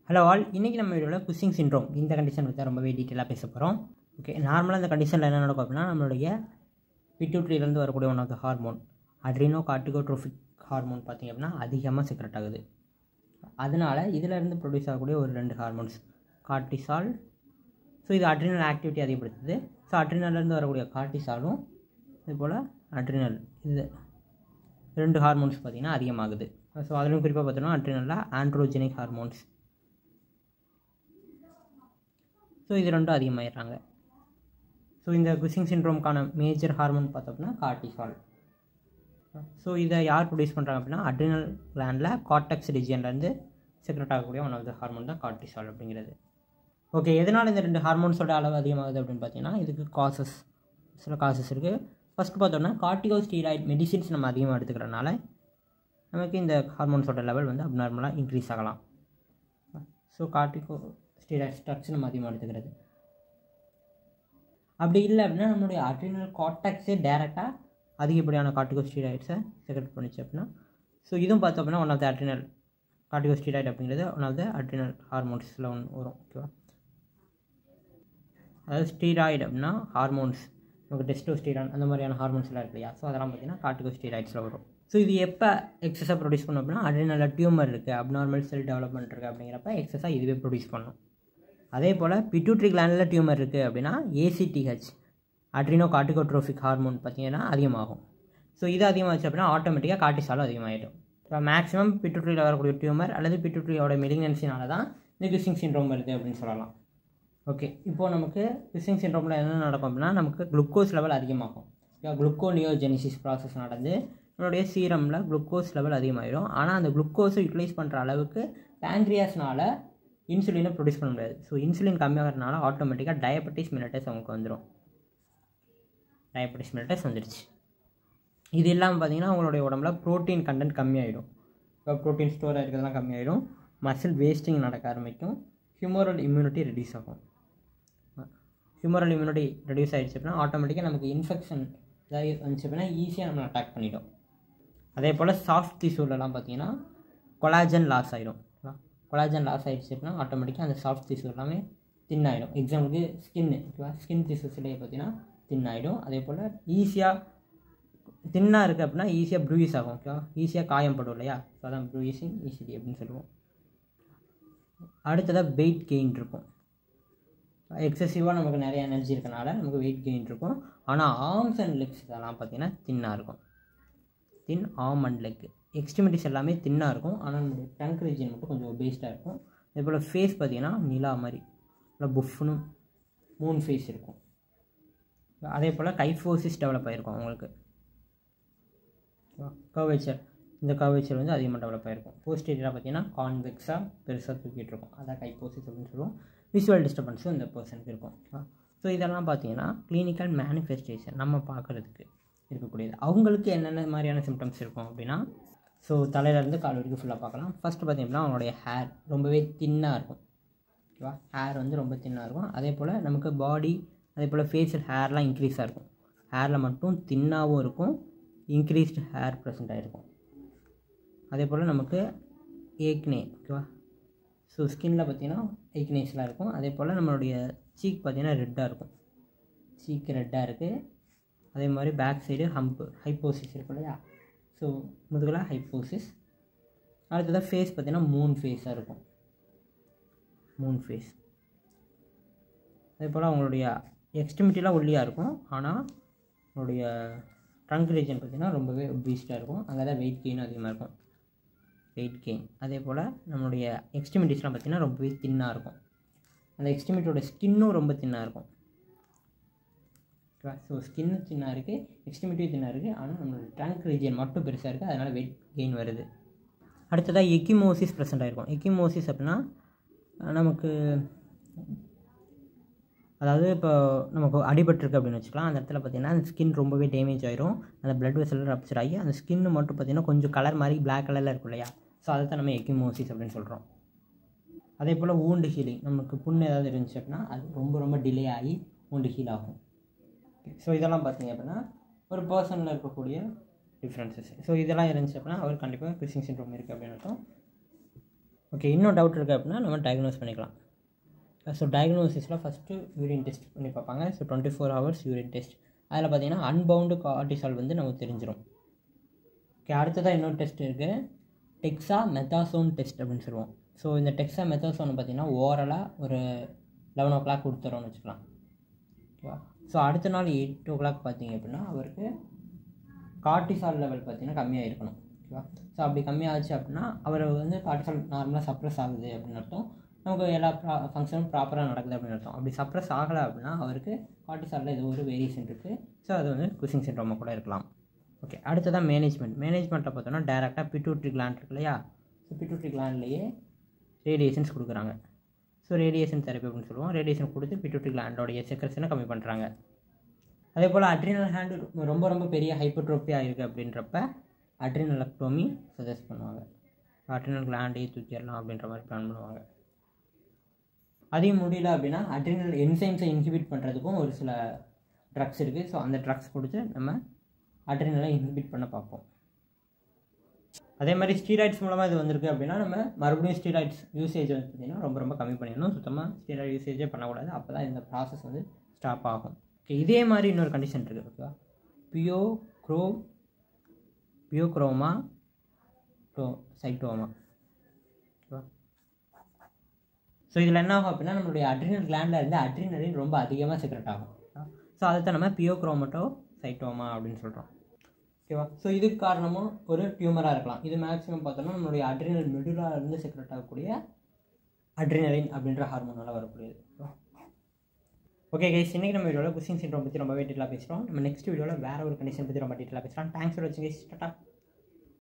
hello all இன்றைக்கி நம்ம வீடியோவில் குசிங் சின்ரோம் இந்த கண்டிஷன் பற்றி ரொம்பவே டீட்டெயிலாக பேச போகிறோம் ஓகே நார்மலாக இந்த கண்டிஷனில் என்ன நடக்கும் அப்படின்னா நம்மளுடைய பிட்யூட்ரியிலேருந்து வரக்கூடிய one of the hormone adrenocorticotrophic hormone பார்த்திங்க அப்படின்னா அதிகமாக செக்ரெட் ஆகுது அதனால் இதிலேருந்து ப்ரொடியூஸ் ஆகக்கூடிய ஒரு ரெண்டு ஹார்மோன்ஸ் கார்டிசால் ஸோ இது அட்ரினல் ஆக்டிவிட்டி அதிகப்படுத்துது ஸோ அட்ரினல்லேருந்து வரக்கூடிய கார்டிசாலும் இது போல் அட்ரினல் இது ரெண்டு ஹார்மோன்ஸ் பார்த்திங்கன்னா அதிகமாகுது ஸோ அதிலும் குறிப்பாக பார்த்தோன்னா அட்ரினலில் ஆண்ட்ரோஜெனிக் ஹார்மோன்ஸ் ஸோ இது ரெண்டும் அதிகமாகிடுறாங்க ஸோ இந்த குசிங் சின்ட்ரோம்க்கான மேஜர் ஹார்மோன் பார்த்தோம்னா கார்டிசால் ஸோ இதை யார் ப்ரொடியூஸ் பண்ணுறாங்க அப்படின்னா அட்ரினல் கிளாண்டில் கார்டெக்ஸ் ரிஜியன்லேருந்து செக்ரெட் ஆகக்கூடிய ஒன் ஆஃப் த ஹார்மோன் தான் கார்டிசால் அப்படிங்கிறது ஓகே எதனால் இந்த ரெண்டு ஹார்மோன்ஸோட அளவு அதிகமாகுது அப்படின்னு பார்த்தீங்கன்னா இதுக்கு காசஸ் சில காசஸ் இருக்குது ஃபஸ்ட்டு பார்த்தோம்னா கார்டிகோ ஸ்டீராய்ட் மெடிசின்ஸ் நம்ம அதிகமாக எடுத்துக்கிறனால நமக்கு இந்த ஹார்மோன்ஸோட லெவல் வந்து அப்நார்மலாக இன்க்ரீஸ் ஆகலாம் ஸோ கார்டிகோ ஸ்டீராய்ட் ஸ்ட்ரக்ஸ் நம்ம அதிகமாக எடுத்துக்கிறது அப்படி இல்லை அப்படின்னா நம்மளுடைய அட்ரினல் கார்டாக்ஸே டேரெக்டாக அதிகப்படியான கார்டிகோ ஸ்டீராய்ட்ஸை செக்ரெட் பண்ணிச்சு அப்படின்னா ஸோ இதுவும் பார்த்தோம் அப்படின்னா one of the adrenal corticosteroid அப்படிங்கிறது ஒன் ஆஃப் த அட்ரினல் ஹார்மோன்ஸில் ஒன்று வரும் ஓகேவா அதாவது ஸ்டீராய்டு அப்படின்னா ஹார்மோன்ஸ் நமக்கு டெஸ்டோஸ்டீரான் அந்த மாதிரியான ஹார்மோன்ஸ்லாம் இருக்கு இல்லையா ஸோ அதெல்லாம் பார்த்தீங்கன்னா கார்டிகோ ஸ்டீராய்ட்ஸில் வரும் ஸோ இது எப்போ எக்ஸஸாக ப்ரொடியூஸ் பண்ணோம் அப்படின்னா அட்ரினல் டியூமர் இருக்குது அப்நார்மல் செல் டெவலப்மெண்ட் இருக்குது அப்படிங்கிறப்ப எக்ஸஸாக இதுவே ப்ரொடியூஸ் பண்ணும் அதே போல் பிட்யூட்ரி கிளாண்டில் டியூமர் இருக்குது அப்படின்னா ஏசிடிஹெச் அட்ரினோ கார்டிகோட்ரோஃபிக் ஹார்மோன் பார்த்திங்கன்னா அதிகமாகும் ஸோ இது அதிகமாகிடுச்சு அப்படின்னா ஆட்டோமேட்டிக்காக கார்டிசாலும் அதிகமாகிடும் இப்போ மேக்ஸிமம் பிட்யூட்ரியில் வரக்கூடிய டியூமர் அல்லது பிட்யூட்ரியோட மெலிக்னன்சினால தான் இந்த கிசிங் சின்ரோம் வருது அப்படின்னு சொல்லலாம் ஓகே இப்போது நமக்கு கிசிங் சின்ரோமில் என்ன நடக்கும் அப்படின்னா நமக்கு குளுக்கோஸ் லெவல் அதிகமாகும் குளுக்கோனியோஜெனிசிஸ் ப்ராசஸ் நடந்து நம்மளுடைய சீரமில் குளுக்கோஸ் லெவல் அதிகமாகிடும் ஆனால் அந்த குளுக்கோஸை யூட்டிலைஸ் பண்ணுற அளவுக்கு பேங்க்ரியாஸ்னால் இன்சுலினை ப்ரொடியூஸ் பண்ண முடியாது ஸோ இன்சுலின் கம்மியாகிறதுனால ஆட்டோமேட்டிக்காக டயபெட்டிஸ் மிலட்டஸ் அவங்களுக்கு வந்துடும் டயபெட்டிஸ் மிலட்டஸ் வந்துடுச்சு இது இல்லாமல் பார்த்தீங்கன்னா அவங்களுடைய உடம்புல ப்ரோட்டீன் கண்டென்ட் கம்மியாயிடும் இப்போ ப்ரோட்டீன் ஸ்டோர் இருக்கிறதுலாம் கம்மியாயிடும் மசில் வேஸ்டிங் நடக்க ஆரம்பிக்கும் ஹியூமரல் இம்யூனிட்டி ரெடியூஸ் ஆகும் ஹியூமரல் இம்யூனிட்டி ரெடியூஸ் ஆகிடுச்சு அப்படின்னா ஆட்டோமேட்டிக்காக நமக்கு இன்ஃபெக்ஷன் ஏதாவது வந்துச்சு அப்படின்னா ஈஸியாக நம்மளை அட்டாக் பண்ணிடும் அதே போல் சாஃப்ட் டிஷ்யூலலாம் பார்த்தீங்கன்னா கொலாஜன் லாஸ் ஆகிடும் கொலாஜன் லாஸ் ஆகிடுச்சு அப்படின்னா ஆட்டோமேட்டிக்காக அந்த சாஃப்ட் டிஷ்யூ எல்லாமே தின்னாயிடும் எக்ஸாம்பிளுக்கு ஸ்கின்னு ஓகேவா ஸ்கின் டிஷ்யூஸ்லேயே பார்த்தீங்கன்னா தின்னாயிடும் அதே போல் ஈஸியாக தின்னாக இருக்குது அப்படின்னா ஈஸியாக ப்ரூயிஸ் ஆகும் ஓகேவா ஈஸியாக காயம் படும் இல்லையா ஸோ அதான் ப்ரூயிசிங் ஈஸிடி அப்படின்னு சொல்லுவோம் அடுத்ததாக வெயிட் கெயின் இருக்கும் எக்ஸசிவாக நமக்கு நிறைய எனர்ஜி இருக்கனால நமக்கு வெயிட் கெயின் இருக்கும் ஆனால் ஆர்ம்ஸ் அண்ட் லெக்ஸ் இதெல்லாம் பார்த்திங்கன்னா தின்னாக இருக்கும் thin arm and leg extremities எல்லாமே தின்னாக இருக்கும் ஆனால் நம்மளுடைய டங்க் ரீஜன் மட்டும் கொஞ்சம் பேஸ்டாக இருக்கும் அதே போல் ஃபேஸ் பார்த்திங்கன்னா நிலா மாதிரி இல்லை புஃப்னு மூணு ஃபேஸ் இருக்கும் அதே போல் கைஃபோசிஸ் டெவலப் ஆகிருக்கும் அவங்களுக்கு கர்வேச்சர் இந்த கர்வேச்சர் வந்து அதிகமாக டெவலப் ஆகிருக்கும் போஸ்டேரியாக பார்த்தீங்கன்னா கான்வெக்ஸாக பெருசாக தூக்கிட்டு இருக்கும் அதான் கைப்போசிஸ் அப்படின்னு சொல்லுவோம் விசுவல் டிஸ்டர்பன்ஸும் இந்த பர்சனுக்கு இருக்கும் ஸோ இதெல்லாம் பார்த்தீங்கன்னா கிளினிக்கல் மேனிஃபெஸ்டேஷன் நம்ம பார்க்குறதுக்கு இருக்கக்கூடியது அவங்களுக்கு என்னென்ன மாதிரியான சிம்டம்ஸ் இருக்கும் அப்படின்னா ஸோ தலையிலேருந்து கால் வரைக்கும் ஃபுல்லாக பார்க்கலாம் ஃபஸ்ட்டு பார்த்திங்கன்னா அவங்களுடைய ஹேர் ரொம்பவே தின்னாக இருக்கும் ஓகேவா ஹேர் வந்து ரொம்ப தின்னாக இருக்கும் அதே போல் நமக்கு பாடி அதே போல் ஃபேஷியல் ஹேர்லாம் இன்க்ரீஸாக இருக்கும் ஹேரில் மட்டும் தின்னாகவும் இருக்கும் இன்க்ரீஸ்டு ஹேர் ப்ரெசென்ட் ஆகிருக்கும் அதே போல் நமக்கு ஏக்னே ஓகேவா ஸோ ஸ்கின்னில் பார்த்திங்கன்னா ஏக்னேஸ்லாம் இருக்கும் அதே போல் நம்மளுடைய சீக் பார்த்திங்கன்னா ரெட்டாக இருக்கும் சீக் ரெட்டாக இருக்குது அதே மாதிரி பேக் சைடு ஹம்ப்பு ஹைப்போசிஸ் இருக்கும் இல்லையா ஸோ முதுகில் ஹைப்போசிஸ் அடுத்ததாக ஃபேஸ் பார்த்திங்கன்னா மூணு ஃபேஸாக இருக்கும் மூணு ஃபேஸ் அதே போல் அவங்களுடைய எக்ஸ்ட்ரிமிட்டிலாம் ஒல்லியாக இருக்கும் ஆனால் அவங்களுடைய ட்ரங்க் ரீஜன் பார்த்திங்கன்னா ரொம்பவே ஒபீஸ்டாக இருக்கும் அங்கே தான் வெயிட் கெயின் அதிகமாக இருக்கும் வெயிட் கெயின் அதே போல் நம்மளுடைய எக்ஸ்ட்ரிமிட்டிஸ்லாம் பார்த்திங்கன்னா ரொம்பவே தின்னாக இருக்கும் அந்த எக்ஸ்ட்ரிமிட்டியோட ஸ்கின்னும் ரொம்ப தின்னாக இருக்கும் ஓகேவா ஸோ ஸ்கின்னு தின்னாக இருக்குது எக்ஸ்ட்ரிமிட்டியும் தின்னாக இருக்குது ஆனால் நம்மளோட ட்ரங்க் ரீஜன் மட்டும் பெருசாக இருக்குது அதனால் வெயிட் கெயின் வருது அடுத்ததாக எக்கிமோசிஸ் ப்ரெசென்ட் ஆகிருக்கும் எக்கிமோசிஸ் அப்படின்னா நமக்கு அதாவது இப்போ நமக்கு அடிபட்டிருக்கு அப்படின்னு வச்சுக்கலாம் அந்த இடத்துல பார்த்திங்கன்னா அந்த ஸ்கின் ரொம்பவே டேமேஜ் ஆயிரும் அந்த பிளட் வெசல் ரப்ச்சர் ஆகி அந்த ஸ்கின்னு மட்டும் பார்த்திங்கன்னா கொஞ்சம் கலர் மாதிரி பிளாக் கலரில் இருக்கும் இல்லையா ஸோ அதை தான் நம்ம எக்கிமோசிஸ் அப்படின்னு சொல்கிறோம் அதே போல் ஊண்டு ஹீலிங் நமக்கு புண்ணு ஏதாவது இருந்துச்சு அப்படின்னா அது ரொம்ப ரொம்ப டிலே ஆகி ஊண்டு ஹீல் ஆகும் ஸோ இதெல்லாம் பார்த்திங்க அப்படின்னா ஒரு பர்சனில் இருக்கக்கூடிய டிஃப்ரென்சஸ் ஸோ இதெல்லாம் இருந்துச்சு அப்படின்னா அவர் கண்டிப்பாக கிறிஸ்டின் சின்ரோம் இருக்குது அப்படின்னு அர்த்தம் ஓகே இன்னும் டவுட் இருக்குது அப்படின்னா நம்ம டயக்னோஸ் பண்ணிக்கலாம் ஸோ டயக்னோசிஸில் ஃபஸ்ட்டு யூரின் டெஸ்ட் பண்ணி பார்ப்பாங்க so twenty four hours urine test அதில் பார்த்தீங்கன்னா அன்பவுண்டு கார்டிசால் வந்து நமக்கு தெரிஞ்சிடும் ஓகே அடுத்ததாக இன்னொரு டெஸ்ட் இருக்குது டெக்ஸா மெத்தாசோன் டெஸ்ட் அப்படின்னு சொல்லுவோம் ஸோ இந்த டெக்ஸா மெத்தாசோன் பார்த்தீங்கன்னா ஓரலாக ஒரு லெவன் ஓ கிளாக் கொடுத்துறோம்னு வச்சுக்கலாம் ஓகேவா ஸோ அடுத்த நாள் எயிட் ஓ கிளாக் பார்த்தீங்க அப்படின்னா அவருக்கு கார்டிசால் லெவல் பார்த்தீங்கன்னா கம்மியாக இருக்கணும் ஓகேவா ஸோ அப்படி கம்மியாச்சு அப்படின்னா அவர் வந்து கார்டிசால் நார்மலாக சப்ரஸ் ஆகுது அப்படின்னு அர்த்தம் நமக்கு எல்லா ப்ரா ஃபங்க்ஷனும் ப்ராப்பராக நடக்குது அப்படின்னு அர்த்தம் அப்படி சப்ரஸ் ஆகலை அப்படின்னா அவருக்கு கார்டிசாலில் ஏதோ ஒரு வேரியேஷன் இருக்குது ஸோ அது வந்து குசிங் சிண்ட்ரோமாக கூட இருக்கலாம் ஓகே அடுத்ததான் மேனேஜ்மெண்ட் மேனேஜ்மெண்ட்டில் பார்த்தோன்னா டேரெக்டாக பிட்டூட்ரி கிளாண்ட் இருக்கு இல்லையா ஸோ பிட்டூட்ரி கிளாண்ட்லேயே ரேடியேஷன்ஸ் கொடுக்குறாங்க ஸோ ரேடியேஷன் தெரப்பி அப்படின்னு சொல்லுவோம் ரேடியேஷன் கொடுத்து பிட்டூட்ரி கிளாண்டோடைய செக்ரஸனை கம்மி பண்ணுறாங்க அதே போல் அட்ரினல் ஹேண்டு ரொம்ப ரொம்ப பெரிய ஹைப்பர்ட்ரோப்பியாக இருக்குது அப்படின்றப்ப அட்ரினலக்டோமி சஜஸ்ட் பண்ணுவாங்க அட்ரினல் கிளாண்டே தூக்கிடலாம் அப்படின்ற மாதிரி பிளான் பண்ணுவாங்க அதையும் முடியல அப்படின்னா அட்ரினல் என்சைம்ஸை இன்ஹிபிட் பண்ணுறதுக்கும் ஒரு சில ட்ரக்ஸ் இருக்குது ஸோ அந்த ட்ரக்ஸ் கொடுத்து நம்ம அட்ரினலை இன்ஹிபிட் பண்ண பார்ப்போம் அதே மாதிரி ஸ்டீராய்ட்ஸ் மூலமாக இது வந்திருக்கு அப்படின்னா நம்ம மறுபடியும் ஸ்டீராய்ட்ஸ் யூசேஜ் வந்து பார்த்திங்கன்னா ரொம்ப ரொம்ப கம்மி பண்ணிடணும் சுத்தமாக ஸ்டீராய்ட் யூசேஜே பண்ணக்கூடாது அப்போ தான் இந்த ப்ராசஸ் வந்து ஸ்டாப் ஆகும் ஓகே இதே மாதிரி இன்னொரு கண்டிஷன் இருக்குது ஓகேவா பியோ க்ரோ பியோக்ரோமா க்ரோ சைட்டோமா ஓகேவா ஸோ இதில் என்ன ஆகும் அப்படின்னா நம்மளுடைய அட்ரினல் கிளாண்டில் இருந்து அட்ரினலின் ரொம்ப அதிகமாக செக்ரெட் ஆகும் ஸோ அதை தான் நம்ம பியோக்ரோமட்டோ சைட்டோமா அப்படின்னு சொல்கிறோம் ஓகேவா ஸோ இதுக்கு காரணமும் ஒரு டியூமராக இருக்கலாம் இது மேக்ஸிமம் பார்த்தோம்னா நம்மளுடைய அட்ரினல் மெடுலாக இருந்து செக்ரெட் ஆகக்கூடிய அட்ரினலின் அப்படின்ற ஹார்மோனால் வரக்கூடியது ஓகே கைஸ் இன்றைக்கி நம்ம வீடியோவில் குசிங் சிண்ட்ரோம் பற்றி ரொம்பவே டீட்டெயிலாக பேசுகிறோம் நம்ம நெக்ஸ்ட் வீடியோவில் வேறு ஒரு கண்டிஷன் பற்றி ரொம்ப டீட்டெயிலாக பேசுகிறோம் தேங்க்ஸ் ஃபார் வாட்சிங் கைஸ் டாட்டா